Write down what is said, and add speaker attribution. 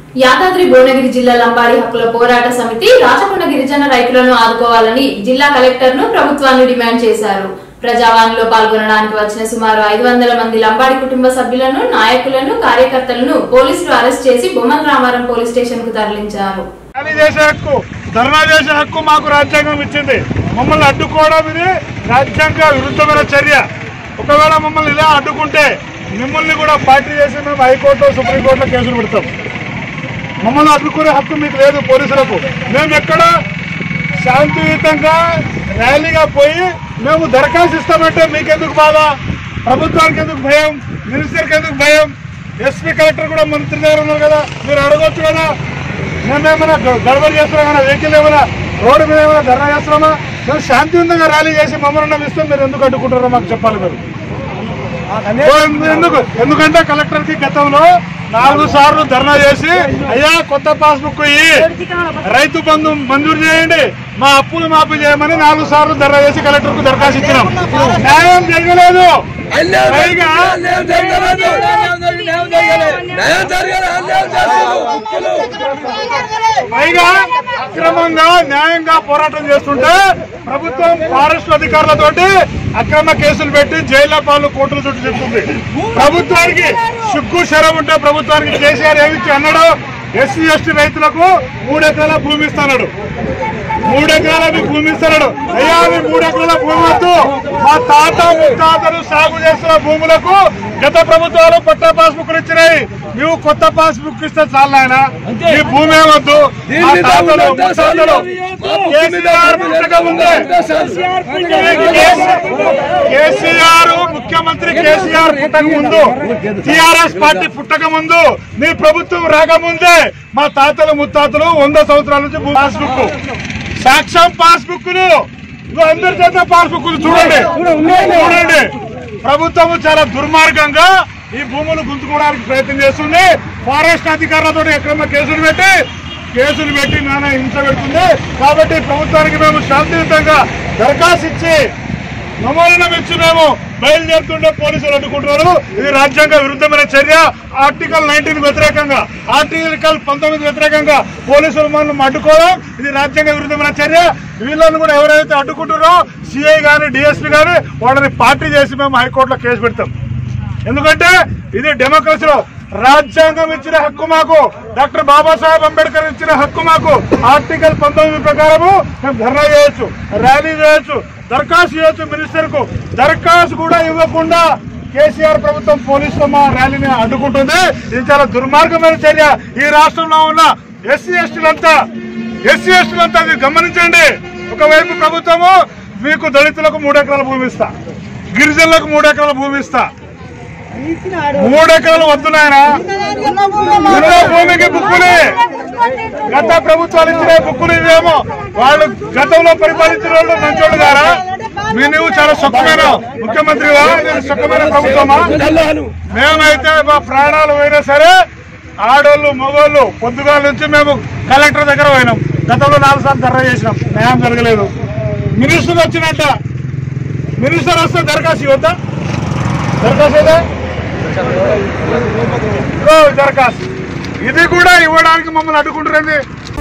Speaker 1: యాదాద్రి భువనగిరి జిల్లా లంబాడి హక్కుల పోరాట సమితి రాచకొండ గిరిజన రైతులను ఆదుకోవాలని జిల్లా కలెక్టర్ ను ప్రభుత్వాన్ని డిమాండ్ చేశారు ప్రజావాణిలో పాల్గొనడానికి వచ్చిన సుమారు ఐదు వందల మంది లంబాడి కుటుంబ సభ్యులను నాయకులను కార్యకర్తలను పోలీసులు అరెస్ట్ చేసి బొమ్మల రామారం పోలీస్ స్టేషన్ కు తరలించారు
Speaker 2: ర్యాలీ చేసే హక్కు ధర్నా చేసే హక్కు మాకు రాజ్యాంగం ఇచ్చింది మమ్మల్ని అడ్డుకోవడం ఇది రాజ్యాంగ విరుద్ధమైన చర్య ఒకవేళ మమ్మల్ని ఇలా అడ్డుకుంటే మిమ్మల్ని కూడా పార్టీ చేసి మేము హైకోర్టు సుప్రీంకోర్టులో కేసులు పెడతాం మమ్మల్ని అడ్డుకునే హక్కు మీకు లేదు పోలీసులకు మేము ఎక్కడ శాంతియుతంగా ర్యాలీగా పోయి మేము దరఖాస్తు ఇస్తామంటే మీకెందుకు బాధ ప్రభుత్వానికి ఎందుకు భయం మినిస్టర్కి ఎందుకు భయం ఎస్పీ కలెక్టర్ కూడా మంత్రి దగ్గర ఉన్నారు కదా మీరు అడగొచ్చు కదా మేమేమైనా గ- గడబడి చేస్తున్నామా వెహికల్ ఏమైనా రోడ్డు మీద ఏమైనా ధర్నా చేస్తున్నామా మేము శాంతియుతంగా ర్యాలీ చేసి మమ్మల్ని ఇస్తే మీరు ఎందుకు అడ్డుకుంటారో మాకు చెప్పాలి మీరు ఓ, ఎందుకు ఎందుకంటే కలెక్టర్ కి గతంలో నాలుగు సార్లు ధర్నా చేసి అయ్యా కొత్త పాస్బుక్ ఇయ్యి రైతు బంధు మంజూరు చేయండి మా అప్పులు మాఫీ చేయమని నాలుగు సార్లు ధర్నా చేసి కలెక్టర్ కు దరఖాస్తు ఇచ్చినాం న్యాయం జరగలేదు పైగా పైగా అక్రమంగా న్యాయంగా పోరాటం చేస్తుంటే ప్రభుత్వం ఫారెస్ట్ అధికారులతోటి అక్రమ కేసులు పెట్టి జైల్లో పాలు కోర్టుల చుట్టూ చెప్తుంది ప్రభుత్వానికి సిగ్గు శరం ఉంటే ప్రభుత్వానికి కేసీఆర్ ఏమిచ్చి అన్నాడు ఎస్సీ ఎస్టీ రైతులకు మూడు ఎకరాల భూమి ఇస్తున్నాడు మూడు ఎకరాల మీకు భూమి ఇస్తున్నాడు అయ్యా మీ మూడు ఎకరాల భూమి వద్దు మా తాత ముత్తాతలు సాగు చేస్తున్న భూములకు గత ప్రభుత్వాలు కొత్త పాస్బుక్లు ఇచ్చినాయి నువ్వు కొత్త పాస్బుక్ ఇస్తే చాలు ఆయన ఈ భూమి ఏమొద్దు మా తాతలు ముత్తాతలు కేసీఆర్ పుట్టక ముందే కేసీఆర్ ముఖ్యమంత్రి కేసీఆర్ పుట్టక ముందు టిఆర్ఎస్ పార్టీ పుట్టక ముందు మీ ప్రభుత్వం రాకముందే మా తాతలు ముత్తాతలు వంద సంవత్సరాల నుంచి పాస్బుక్ సాక్ష్యం పాస్బుక్ అందరి చేత పాస్బుక్ చూడండి చూడండి ప్రభుత్వం చాలా దుర్మార్గంగా ఈ భూములు గుంజుకోవడానికి ప్రయత్నం చేస్తుంది ఫారెస్ట్ అధికారులతో ఎక్కడన్నా కేసులు పెట్టి కేసులు పెట్టి నానా హింస పెడుతుంది కాబట్టి ప్రభుత్వానికి మేము శాంతియుతంగా దరఖాస్తు ఇచ్చి నమూనా ఇచ్చి మేము బయలుదేరుతుండే పోలీసులు అడ్డుకుంటున్నారు ఇది రాజ్యాంగ విరుద్ధమైన చర్య ఆర్టికల్ నైన్టీన్ వ్యతిరేకంగా ఆర్టికల్ పంతొమ్మిది వ్యతిరేకంగా పోలీసులు మనం అడ్డుకోవడం ఇది రాజ్యాంగ విరుద్ధమైన చర్య వీళ్ళని కూడా ఎవరైతే అడ్డుకుంటారో సిఐ గాని డిఎస్పీ గాని వాళ్ళని పార్టీ చేసి మేము హైకోర్టులో కేసు పెడతాం ఎందుకంటే ఇది డెమోక్రసీలో రాజ్యాంగం ఇచ్చిన హక్కు మాకు డాక్టర్ బాబాసాహెబ్ అంబేద్కర్ ఇచ్చిన హక్కు మాకు ఆర్టికల్ పంతొమ్మిది ప్రకారము మేము ధర్నా చేయొచ్చు ర్యాలీ చేయొచ్చు దరఖాస్తు చేయొచ్చు మినిస్టర్ కు దరఖాస్తు కూడా ఇవ్వకుండా కేసీఆర్ ప్రభుత్వం పోలీసులు మా ర్యాలీని అడ్డుకుంటుంది ఇది చాలా దుర్మార్గమైన చర్య ఈ రాష్ట్రంలో ఉన్న ఎస్సీ ఎస్టీలంతా ఎస్సీ ఎస్టీలంతా ఇది గమనించండి ఒకవైపు ప్రభుత్వము మీకు దళితులకు మూడు ఎకరాల భూమి ఇస్తా గిరిజనులకు మూడు ఎకరాల భూమి ఇస్తా మూడు ఎకరాలు వద్దు నాయనా ఉన్న భూమికి బుక్కులే గత ప్రభుత్వాలు ఇచ్చిన బుక్కులు ఇవేమో వాళ్ళు గతంలో పరిపాలించిన వాళ్ళు మంచోళ్ళు గారా మీ నువ్వు చాలా సుఖమైన ముఖ్యమంత్రివా నేను సుఖమైన ప్రభుత్వమా మేమైతే మా ప్రాణాలు పోయినా సరే ఆడోళ్ళు మగోళ్ళు పొద్దుగాల నుంచి మేము కలెక్టర్ దగ్గర పోయినాం గతంలో నాలుగు సార్లు ధర్నా చేసినాం న్యాయం జరగలేదు మినిస్టర్ వచ్చినట్ట మినిస్టర్ వస్తే దరఖాస్తు ఇవ్వద్దా దరఖాస్తు ఏదా? ఇదిగో దరఖాస్తు ఇది కూడా ఇవ్వడానికి మమ్మల్ని అడ్డుకుంటున్నది